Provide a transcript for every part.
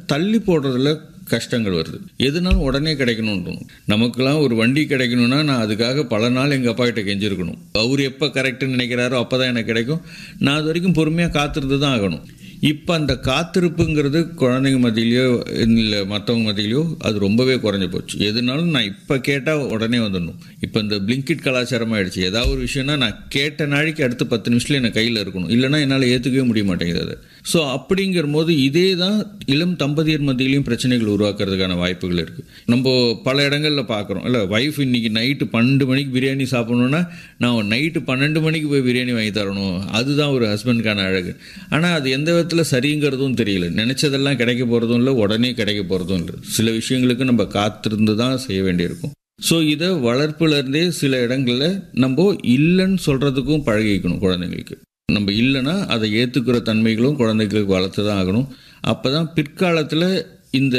தள்ளி போடுறதுல கஷ்டங்கள் வருது எதுனாலும் உடனே கிடைக்கணும்னு தோணும் நமக்கெல்லாம் ஒரு வண்டி கிடைக்கணும்னா நான் அதுக்காக பல நாள் எங்கள் அப்பா கிட்ட கெஞ்சிருக்கணும் அவர் எப்போ கரெக்டுன்னு நினைக்கிறாரோ அப்போ தான் எனக்கு கிடைக்கும் நான் அது வரைக்கும் பொறுமையாக காத்திருந்து தான் ஆகணும் இப்போ அந்த காத்திருப்புங்கிறது குழந்தைங்க மத்தியிலையோ இல்லை மற்றவங்க மத்தியிலையோ அது ரொம்பவே குறைஞ்சி போச்சு எதுனாலும் நான் இப்போ கேட்டால் உடனே வந்துடணும் இப்போ இந்த பிளிங்கிட் கலாச்சாரமாக ஆயிடுச்சு ஏதாவது ஒரு விஷயம்னா நான் கேட்ட நாளைக்கு அடுத்து பத்து நிமிஷத்தில் எனக்கு கையில் இருக்கணும் இல்லைன்னா என்னால் ஏற்றுக்கவே முடிய மாட்டேங்குது அதை ஸோ அப்படிங்கிற போது இதே தான் இளம் தம்பதியர் மத்தியிலையும் பிரச்சனைகள் உருவாக்குறதுக்கான வாய்ப்புகள் இருக்குது நம்ம பல இடங்களில் பார்க்குறோம் இல்லை ஒய்ஃப் இன்னைக்கு நைட்டு பன்னெண்டு மணிக்கு பிரியாணி சாப்பிடணுன்னா நான் நைட்டு பன்னெண்டு மணிக்கு போய் பிரியாணி வாங்கி தரணும் அதுதான் ஒரு ஹஸ்பண்டுக்கான அழகு ஆனால் அது எந்த விதத்தில் சரிங்கிறதும் தெரியல நினச்சதெல்லாம் கிடைக்க போகிறதும் இல்லை உடனே கிடைக்க போகிறதும் இல்லை சில விஷயங்களுக்கு நம்ம காத்திருந்து தான் செய்ய வேண்டியிருக்கும் ஸோ இதை வளர்ப்புலேருந்தே சில இடங்களில் நம்ம இல்லைன்னு சொல்கிறதுக்கும் பழகிக்கணும் குழந்தைங்களுக்கு நம்ம இல்லைன்னா அதை ஏற்றுக்கிற தன்மைகளும் குழந்தைகளுக்கு வளர்த்து தான் ஆகணும் அப்போ தான் பிற்காலத்தில் இந்த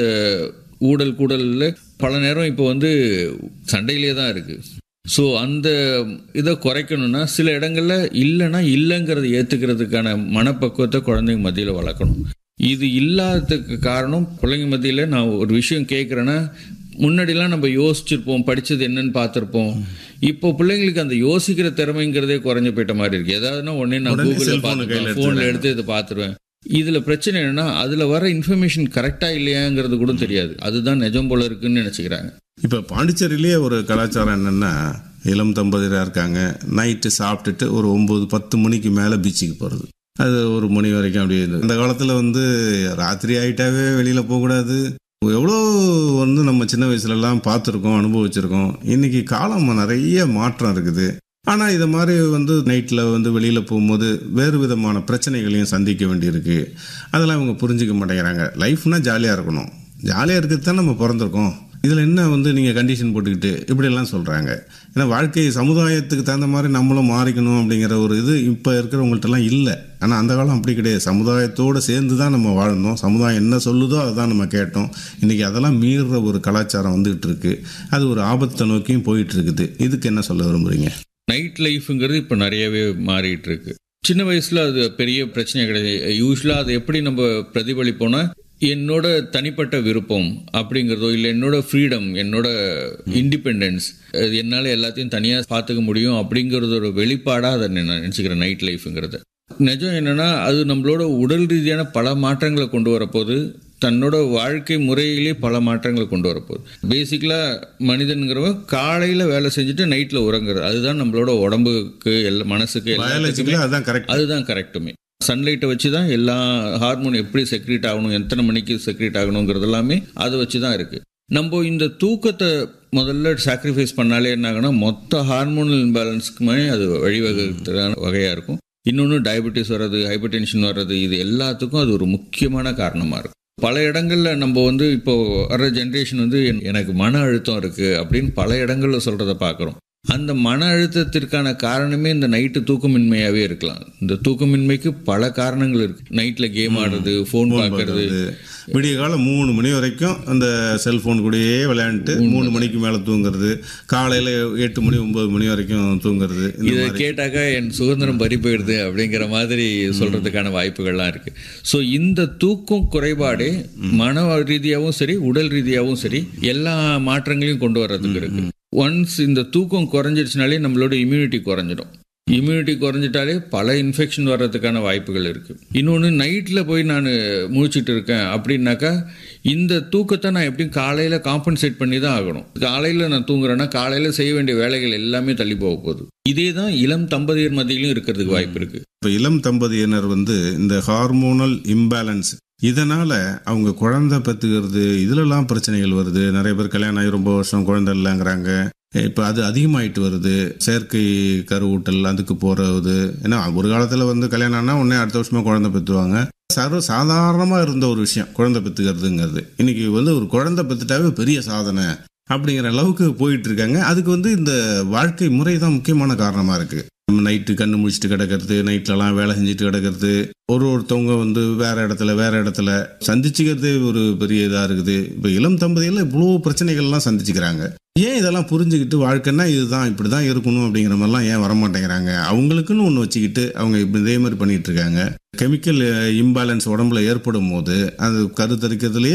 ஊடல் கூடலில் பல நேரம் இப்போ வந்து சண்டையிலே தான் இருக்குது ஸோ அந்த இதை குறைக்கணும்னா சில இடங்களில் இல்லைன்னா இல்லைங்கிறத ஏற்றுக்கிறதுக்கான மனப்பக்குவத்தை குழந்தைங்க மத்தியில் வளர்க்கணும் இது இல்லாததுக்கு காரணம் பிள்ளைங்க மத்தியில் நான் ஒரு விஷயம் கேட்குறேன்னா முன்னாடிலாம் நம்ம யோசிச்சிருப்போம் படித்தது என்னன்னு பார்த்துருப்போம் இப்போ பிள்ளைங்களுக்கு அந்த யோசிக்கிற திறமைங்கிறதே குறைஞ்சு போயிட்ட மாதிரி இருக்கு ஏதாவதுனா உடனே நான் உடனே கூகுளில் cellphone கையில பார்த்துருவேன் ஃபோனில் எடுத்து இதை பார்த்துருவேன் இதில் பிரச்சனை என்னன்னா அதில் வர இன்ஃபர்மேஷன் கரெக்டாக இல்லையாங்கிறது கூட தெரியாது அதுதான் நிஜம் போல இருக்குன்னு நினச்சிக்கிறாங்க இப்போ பாண்டிச்சேரியிலேயே ஒரு கலாச்சாரம் என்னென்னா இளம் தம்பதியராக இருக்காங்க நைட்டு சாப்பிட்டுட்டு ஒரு ஒம்பது பத்து மணிக்கு மேலே பீச்சுக்கு போகிறது அது ஒரு மணி வரைக்கும் அப்படி இருக்கு. அந்த காலத்தில் வந்து ராத்திரி ஆகிட்டாவே வெளியில் போகக்கூடாது எவ்வளோ வந்து நம்ம சின்ன வயசுலலாம் பார்த்துருக்கோம் அனுபவிச்சிருக்கோம் இன்னைக்கு காலம் நிறைய மாற்றம் இருக்குது ஆனால் இதை மாதிரி வந்து நைட்டில் வந்து வெளியில் போகும்போது வேறு விதமான பிரச்சனைகளையும் சந்திக்க வேண்டியிருக்கு அதெல்லாம் இவங்க புரிஞ்சிக்க மாட்டேங்கிறாங்க லைஃப்னா ஜாலியாக இருக்கணும் ஜாலியாக இருக்கிறது தான் நம்ம பிறந்திருக்கோம் இதில் என்ன வந்து நீங்கள் கண்டிஷன் போட்டுக்கிட்டு இப்படியெல்லாம் சொல்கிறாங்க ஏன்னா வாழ்க்கை சமுதாயத்துக்கு தகுந்த மாதிரி நம்மளும் மாறிக்கணும் அப்படிங்கிற ஒரு இது இப்போ இருக்கிறவங்கள்ட்டலாம் இல்லை ஆனால் அந்த காலம் அப்படி கிடையாது சமுதாயத்தோடு சேர்ந்து தான் நம்ம வாழ்ந்தோம் சமுதாயம் என்ன சொல்லுதோ அதுதான் நம்ம கேட்டோம் இன்றைக்கி அதெல்லாம் மீறுற ஒரு கலாச்சாரம் வந்துகிட்டு இருக்கு அது ஒரு ஆபத்தை நோக்கியும் போயிட்டு இருக்குது இதுக்கு என்ன சொல்ல விரும்புகிறீங்க நைட் லைஃப்ங்கிறது இப்போ நிறையவே மாறிட்டு இருக்கு சின்ன வயசுல அது பெரிய பிரச்சனை கிடையாது யூஸ்வலாக அது எப்படி நம்ம பிரதிபலிப்போம்னா என்னோட தனிப்பட்ட விருப்பம் அப்படிங்கிறதோ இல்லை என்னோட ஃப்ரீடம் என்னோட இண்டிபெண்டன்ஸ் என்னால் எல்லாத்தையும் தனியாக பார்த்துக்க முடியும் அப்படிங்கிறதோட வெளிப்பாடாக அதை நான் நினச்சிக்கிறேன் நைட் லைஃப்ங்கிறத நிஜம் என்னன்னா அது நம்மளோட உடல் ரீதியான பல மாற்றங்களை கொண்டு வரப்போகுது தன்னோட வாழ்க்கை முறையிலே பல மாற்றங்களை கொண்டு வரப்போகுது பேசிக்கலாக மனிதனுங்கிறவன் காலையில் வேலை செஞ்சுட்டு நைட்டில் உறங்குறது அதுதான் நம்மளோட உடம்புக்கு எல்லா மனசுக்கு எல்லாத்துக்குமே பயாலஜிக்கலாக அதுதான் கரெக்ட் அதுதான் கரெக்டுமே சன்லைட்டை வச்சு தான் எல்லா ஹார்மோன் எப்படி செக்ரேட் ஆகணும் எத்தனை மணிக்கு செக்ரேட் ஆகணுங்கிறது எல்லாமே அதை வச்சு தான் இருக்குது நம்ம இந்த தூக்கத்தை முதல்ல சாக்ரிஃபைஸ் பண்ணாலே என்ன ஆகுனா மொத்த ஹார்மோனல் இம்பேலன்ஸ்க்குமே அது வழிவகுக்கிறதுக்கான வகையாக இருக்கும் இன்னொன்று டயபெட்டிஸ் வர்றது ஹைப்பர் டென்ஷன் வர்றது இது எல்லாத்துக்கும் அது ஒரு முக்கியமான காரணமாக இருக்கும் பல இடங்களில் நம்ம வந்து இப்போ வர்ற ஜென்ரேஷன் வந்து என்- எனக்கு மன அழுத்தம் இருக்குது அப்படின்னு பல இடங்களில் சொல்கிறத பார்க்குறோம் அந்த மன அழுத்தத்திற்கான காரணமே இந்த நைட்டு தூக்கமின்மையாகவே இருக்கலாம் இந்த தூக்கமின்மைக்கு பல காரணங்கள் இருக்கு நைட்டில் கேம் ஆடுறது ஃபோன் பார்க்கறது விடிய காலம் மூணு மணி வரைக்கும் அந்த செல்போன் கூடயே விளையாண்டுட்டு மூணு மணிக்கு மேலே தூங்குறது காலையில் எட்டு மணி ஒன்பது மணி வரைக்கும் தூங்குறது இந்த இதை மாதிரி கேட்டாக்கா என் சுதந்திரம் பறி போயிடுது அப்படிங்கிற மாதிரி சொல்றதுக்கான வாய்ப்புகள்லாம் இருக்கு ஸோ இந்த தூக்கம் குறைபாடே மன ரீதியாகவும் சரி உடல் ரீதியாகவும் சரி எல்லா மாற்றங்களையும் கொண்டு வர்றதுக்கு இருக்கு ஒன்ஸ் இந்த தூக்கம் குறைஞ்சிருச்சுனாலே நம்மளோட இம்யூனிட்டி குறைஞ்சிடும் இம்யூனிட்டி குறைஞ்சிட்டாலே பல இன்ஃபெக்ஷன் வர்றதுக்கான வாய்ப்புகள் இருக்குது இன்னொன்று நைட்டில் போய் நான் முழிச்சிட்டு இருக்கேன் அப்படின்னாக்கா இந்த தூக்கத்தை நான் எப்படியும் காலையில் காம்பன்சேட் பண்ணி தான் ஆகணும் காலையில் நான் தூங்குறேன்னா காலையில் செய்ய வேண்டிய வேலைகள் எல்லாமே தள்ளி போக போகுது இதே தான் இளம் தம்பதியர் மத்தியிலும் இருக்கிறதுக்கு வாய்ப்பு இருக்குது இப்போ இளம் தம்பதியினர் வந்து இந்த ஹார்மோனல் இம்பேலன்ஸ் இதனால அவங்க குழந்தை பெற்றுக்கிறது இதுலலாம் பிரச்சனைகள் வருது நிறைய பேர் கல்யாணம் ஆகி ரொம்ப வருஷம் குழந்தை இல்லைங்கிறாங்க இப்போ அது அதிகமாயிட்டு வருது செயற்கை கருவூட்டல் அதுக்கு போகிறது ஏன்னா ஒரு காலத்தில் வந்து கல்யாணம் ஆனால் உடனே அடுத்த வருஷமா குழந்தை பெற்றுவாங்க சர்வ சாதாரணமாக இருந்த ஒரு விஷயம் குழந்தை பெற்றுக்கிறதுங்கிறது இன்னைக்கு வந்து ஒரு குழந்தை பெற்றுட்டாவே பெரிய சாதனை அப்படிங்கிற அளவுக்கு போயிட்டு இருக்காங்க அதுக்கு வந்து இந்த வாழ்க்கை முறை தான் முக்கியமான காரணமாக இருக்கு நம்ம நைட்டு கண்ணு முழிச்சிட்டு கிடக்கிறது நைட்லலாம் வேலை செஞ்சுட்டு கிடக்கிறது ஒரு ஒருத்தவங்க வந்து வேற இடத்துல வேற இடத்துல சந்திச்சுக்கிறதே ஒரு பெரிய இதாக இருக்குது இப்போ இளம் தம்பதியில் இவ்வளோ பிரச்சனைகள்லாம் சந்திச்சுக்கிறாங்க ஏன் இதெல்லாம் புரிஞ்சுக்கிட்டு வாழ்க்கைன்னா இதுதான் இப்படி தான் இருக்கணும் அப்படிங்கிற மாதிரிலாம் ஏன் வரமாட்டேங்கிறாங்க அவங்களுக்குன்னு ஒன்று வச்சுக்கிட்டு அவங்க இப்படி இதே மாதிரி பண்ணிட்டு இருக்காங்க கெமிக்கல் இம்பேலன்ஸ் உடம்புல ஏற்படும் போது அது கருத்தரிக்கிறதுலேயே